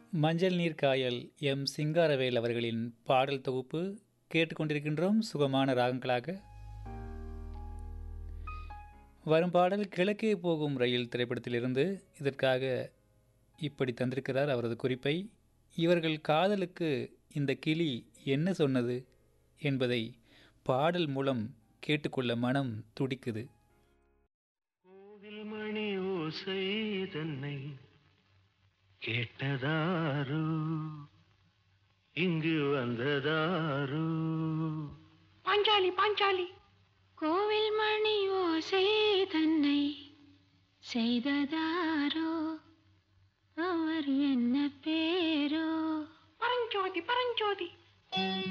மஞ்சள் நீர் காயல் எம் சிங்காரவேல் அவர்களின் பாடல் தொகுப்பு கேட்டுக்கொண்டிருக்கின்றோம் சுகமான ராகங்களாக வரும் பாடல் கிழக்கே போகும் ரயில் திரைப்படத்திலிருந்து இதற்காக இப்படி தந்திருக்கிறார் அவரது குறிப்பை இவர்கள் காதலுக்கு இந்த கிளி என்ன சொன்னது என்பதை பாடல் மூலம் கேட்டுக்கொள்ள மனம் துடிக்குது கோவில் மணி ஓசை தன்னை கேட்டதாரோ இங்கு வந்ததாரோ பாஞ்சாலி பாஞ்சாலி கோவில் மணி ஓசை தன்னை செய்ததாரோ அவர் என்ன பேரோ பரஞ்சோதி பரஞ்சோதி